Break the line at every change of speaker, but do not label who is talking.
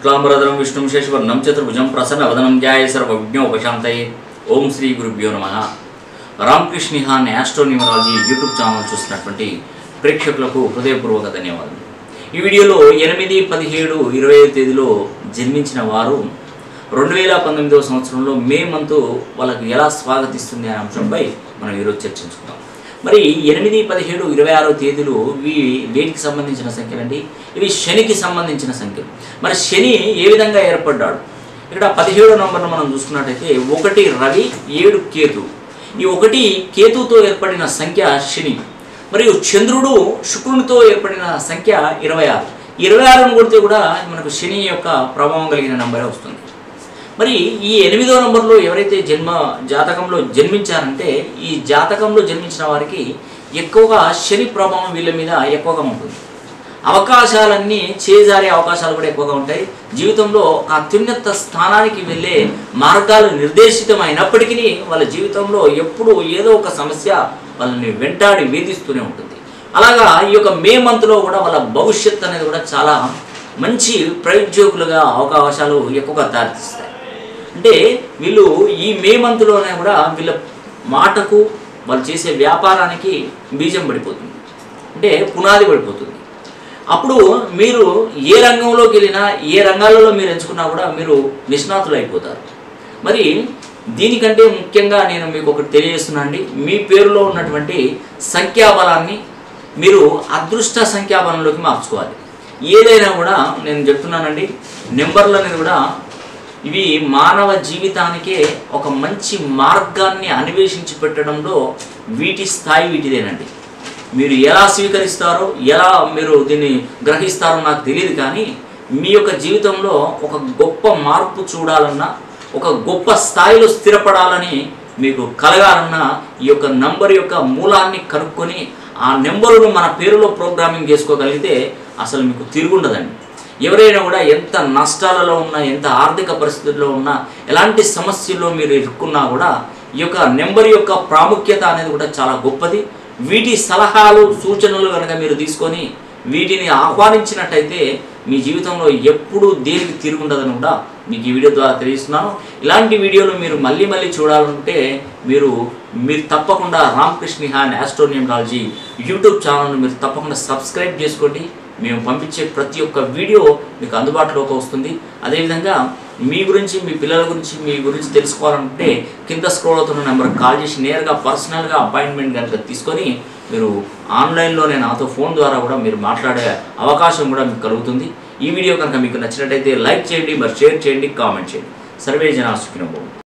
శుక్లాంబరధరం విష్ణుం శేషవర్ణం చతుర్భుజం ప్రసన్నవదనం ధ్యాయ సర్వజ్ఞోపశాంతయే ఓం శ్రీ గురుభ్యో నమ రామకృష్ణ హాన్ యాస్ట్రోన్యూమరాలజీ యూట్యూబ్ ఛానల్ చూస్తున్నటువంటి ప్రేక్షకులకు హృదయపూర్వక ధన్యవాదాలు ఈ వీడియోలో ఎనిమిది పదిహేడు ఇరవై ఐదు తేదీలో జన్మించిన వారు రెండు వేల పంతొమ్మిదవ సంవత్సరంలో మే మంత్ వాళ్ళకి ఎలా స్వాగతిస్తుంది అనే అంశంపై మనం ఈరోజు చర్చించుకుందాం మరి ఎనిమిది పదిహేడు ఇరవై ఆరో తేదీలు ఇవి వేటికి సంబంధించిన సంఖ్యలండి ఇవి శనికి సంబంధించిన సంఖ్యలు మరి శని ఏ విధంగా ఏర్పడ్డాడు ఇక్కడ పదిహేడో నంబర్ను మనం చూసుకున్నట్టయితే ఒకటి రవి ఏడు కేతు ఈ ఒకటి కేతుతో ఏర్పడిన సంఖ్య శని మరియు చంద్రుడు శుక్రునితో ఏర్పడిన సంఖ్య ఇరవై ఆరు ఇరవై ఆరును కొడితే కూడా మనకు శని యొక్క ప్రభావం కలిగిన నంబరే వస్తుంది మరి ఈ ఎనిమిదో నంబర్లో ఎవరైతే జన్మ జాతకంలో జన్మించారంటే ఈ జాతకంలో జన్మించిన వారికి ఎక్కువగా శని ప్రభావం వీళ్ళ మీద ఎక్కువగా ఉంటుంది అవకాశాలన్నీ చేజారే అవకాశాలు కూడా ఎక్కువగా ఉంటాయి జీవితంలో ఒక అత్యున్నత స్థానానికి వెళ్ళే మార్గాలు నిర్దేశితమైనప్పటికీ వాళ్ళ జీవితంలో ఎప్పుడూ ఏదో ఒక సమస్య వాళ్ళని వెంటాడి వేధిస్తూనే ఉంటుంది అలాగా ఈ యొక్క మే మంత్లో కూడా వాళ్ళ భవిష్యత్ అనేది కూడా చాలా మంచి ప్రయోజకులుగా అవకాశాలు ఎక్కువగా దారితీస్తాయి అంటే వీళ్ళు ఈ మే మంత్లోనే కూడా వీళ్ళ మాటకు వాళ్ళు చేసే వ్యాపారానికి బీజం పడిపోతుంది అంటే పునాది పడిపోతుంది అప్పుడు మీరు ఏ రంగంలోకి వెళ్ళినా ఏ రంగాలలో మీరు ఎంచుకున్నా కూడా మీరు నిష్ణాతులు అయిపోతారు మరి దీనికంటే ముఖ్యంగా నేను మీకు ఒకటి తెలియజేస్తున్నా అండి మీ పేరులో ఉన్నటువంటి సంఖ్యాబలాన్ని మీరు అదృష్ట సంఖ్యాబలంలోకి మార్చుకోవాలి ఏదైనా కూడా నేను చెప్తున్నానండి నెంబర్లు అనేది కూడా ఇవి మానవ జీవితానికే ఒక మంచి మార్గాన్ని అన్వేషించి పెట్టడంలో వీటి స్థాయి వీటిదేనండి మీరు ఎలా స్వీకరిస్తారో ఎలా మీరు దీన్ని గ్రహిస్తారో నాకు తెలియదు కానీ మీ యొక్క జీవితంలో ఒక గొప్ప మార్పు చూడాలన్నా ఒక గొప్ప స్థాయిలో స్థిరపడాలని మీకు కలగాలన్నా ఈ యొక్క నంబర్ యొక్క మూలాన్ని కనుక్కొని ఆ నెంబరును మన పేరులో ప్రోగ్రామింగ్ చేసుకోగలిగితే అసలు మీకు తిరుగుండదండి ఎవరైనా కూడా ఎంత నష్టాలలో ఉన్నా ఎంత ఆర్థిక పరిస్థితుల్లో ఉన్నా ఎలాంటి సమస్యల్లో మీరు ఇరుక్కున్నా కూడా ఈ యొక్క నెంబర్ యొక్క ప్రాముఖ్యత అనేది కూడా చాలా గొప్పది వీటి సలహాలు సూచనలు కనుక మీరు తీసుకొని వీటిని ఆహ్వానించినట్టయితే మీ జీవితంలో ఎప్పుడూ దేనికి తిరుగుండదని కూడా మీకు ఈ వీడియో ద్వారా తెలియజేస్తున్నాను ఇలాంటి వీడియోలు మీరు మళ్ళీ మళ్ళీ చూడాలంటే మీరు మీరు తప్పకుండా రామకృష్ణ హాన్ ఆస్ట్రోనియమరాలజీ యూట్యూబ్ ఛానల్ను మీరు తప్పకుండా సబ్స్క్రైబ్ చేసుకోండి మేము పంపించే ప్రతి ఒక్క వీడియో మీకు అందుబాటులోకి వస్తుంది అదేవిధంగా మీ గురించి మీ పిల్లల గురించి మీ గురించి తెలుసుకోవాలంటే కింద స్క్రోల్ అవుతున్న నెంబర్ కాల్ చేసి నేరుగా పర్సనల్గా అపాయింట్మెంట్ కనుక తీసుకొని మీరు ఆన్లైన్లోనే నాతో ఫోన్ ద్వారా కూడా మీరు మాట్లాడే అవకాశం కూడా మీకు కలుగుతుంది ఈ వీడియో కనుక మీకు నచ్చినట్టయితే లైక్ చేయండి మరి షేర్ చేయండి కామెంట్ చేయండి సర్వే జనా సుఖినోభవం